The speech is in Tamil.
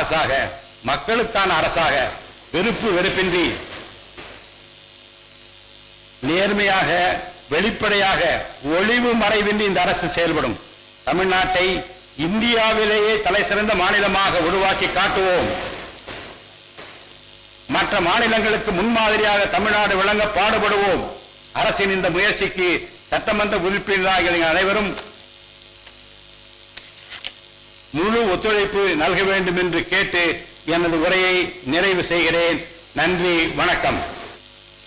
அரசாக மக்களுக்கான அரசாக வெறுப்பு வெறுப்பின்றி நேர்மையாக வெளிப்படையாக ஒளிவு மறைவின்றி இந்த அரசு செயல்படும் தமிழ்நாட்டை இந்தியாவிலேயே தலை சிறந்த மாநிலமாக உருவாக்கி காட்டுவோம் மற்ற மாநிலங்களுக்கு முன்மாதிரியாக தமிழ்நாடு விளங்க பாடுபடுவோம் அரசின் இந்த முயற்சிக்கு சட்டமன்ற உறுப்பினராக நீங்கள் அனைவரும் முழு ஒத்துழைப்பு நல்க வேண்டும் என்று கேட்டு எனது உரையை நிறைவு செய்கிறேன் நன்றி வணக்கம்